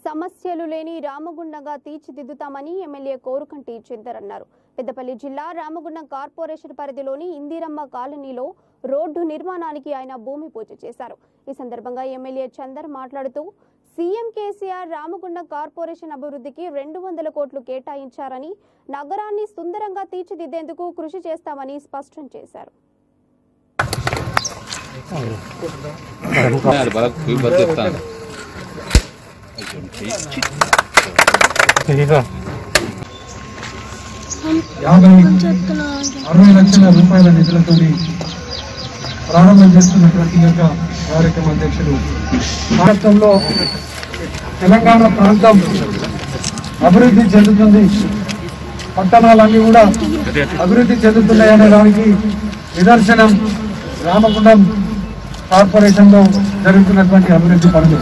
సమస్యలు లేని రామగుండంగా తీర్చిదిద్దుతామని ఎమ్మెల్యే కోరుకంటి చందర్ అన్నారు పెద్దపల్లి జిల్లా రామగుండం కార్పొరేషన్ పరిధిలోని ఇందిరమ్మ కాలనీలో రోడ్డు నిర్మాణానికి ఆయన భూమి పూజ చేశారు ఈ సందర్భంగా ఎమ్మెల్యే చందర్ మాట్లాడుతూ సీఎం కేసీఆర్ రామగుండం కార్పొరేషన్ అభివృద్ధికి రెండు వందల కోట్లు కేటాయించారని నగరాన్ని సుందరంగా తీర్చిదిద్దేందుకు కృషి చేస్తామని స్పష్టం చేశారు అది బాగా బతిస్తాను యాభై అరవై లక్షల రూపాయల నిధులతో ప్రారంభం చేస్తున్నటువంటి ఈ యొక్క కార్యక్రమ అధ్యక్షుడు రాష్ట్రంలో తెలంగాణ ప్రాంతం అభివృద్ధి చెందుతుంది పట్టణాలన్నీ కూడా అభివృద్ధి చెందుతున్నాయనే దానికి నిదర్శనం రామగుండం కార్పొరేషన్లో జరుగుతున్నటువంటి అభివృద్ధి పనులు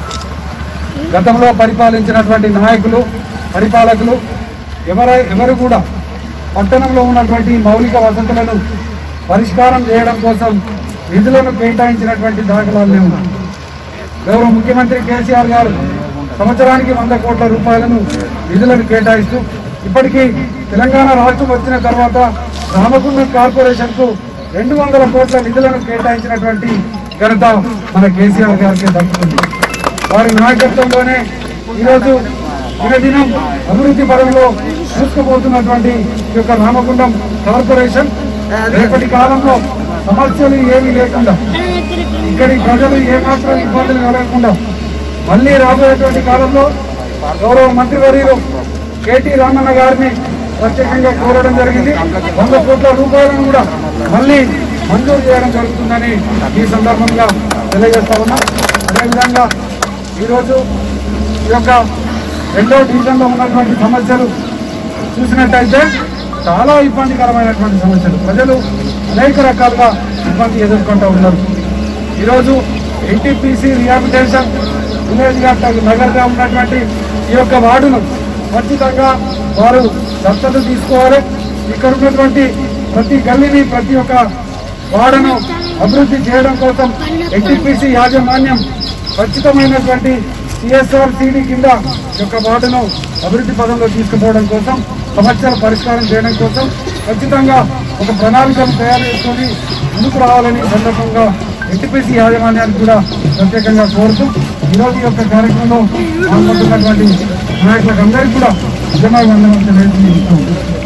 గతంలో పరిపాలించినటువంటి నాయకులు పరిపాలకులు ఎవరై ఎవరు కూడా పట్టణంలో ఉన్నటువంటి మౌలిక వసతులను పరిష్కారం చేయడం కోసం నిధులను కేటాయించినటువంటి దాఖలాలు లేవు గౌరవ ముఖ్యమంత్రి కేసీఆర్ గారు సంవత్సరానికి వంద కోట్ల రూపాయలను నిధులను కేటాయిస్తూ ఇప్పటికీ తెలంగాణ రాష్ట్రం వచ్చిన తర్వాత రామగుండం కార్పొరేషన్ కు రెండు వందల కోట్ల నిధులను కేటాయించినటువంటి ఘనత మన కేసీఆర్ గారికి దక్కుతుంది వారి నాయకత్వంలోనే ఈరోజు దినదినం అభివృద్ధి పరంలో చూసుకుపోతున్నటువంటి ఈ యొక్క రామగుండం కార్పొరేషన్ రేపటి కాలంలో సమస్యలు ఏమీ లేకుండా ఇక్కడి ప్రజలు ఏమాత్రం ఇబ్బందులు కలగకుండా మళ్ళీ రాబోయేటువంటి కాలంలో గౌరవ మంత్రివర్యులు కేటీ రామన్న గారిని ప్రత్యేకంగా కోరడం జరిగింది వంద కోట్ల రూపాయలను కూడా మళ్ళీ మంజూరు చేయడం జరుగుతుందని ఈ సందర్భంగా తెలియజేస్తా ఉన్నాం అదేవిధంగా ఈరోజు ఈ యొక్క రెండో డివిజన్లో ఉన్నటువంటి సమస్యలు చూసినట్టయితే చాలా ఇబ్బందికరమైనటువంటి సమస్యలు ప్రజలు అనేక రకాలుగా ఇబ్బంది ఎదుర్కొంటూ ఉన్నారు ఈరోజు ఎన్టీపీసీ రిహాబిటేషన్ విలేజ్ గా నగర్గా ఉన్నటువంటి ఈ యొక్క వార్డును ఖచ్చితంగా వారు దత్తత తీసుకోవాలి ఇక్కడ ఉన్నటువంటి ప్రతి గల్లీని ప్రతి ఒక్క వార్డును అభివృద్ధి చేయడం కోసం ఎన్టీపీసీ యాజమాన్యం ఖచ్చితమైనటువంటి సిఎస్ఆర్ సిడి కింద ఈ యొక్క వార్డును అభివృద్ధి పదంలో తీసుకుపోవడం కోసం సమస్యల పరిష్కారం చేయడం కోసం ఖచ్చితంగా ఒక ప్రణాళికను తయారు చేసుకొని ముందుకు రావాలని ఈ సందర్భంగా ఎన్టీపీసీ యాజమాన్యానికి కూడా ప్రత్యేకంగా కోరుతూ ఈరోజు ఈ యొక్క కార్యక్రమంలో పాల్గొంటున్నటువంటి నాయకులకు అందరికీ కూడా నిజమైన వందనం తెలియజేస్తున్నాను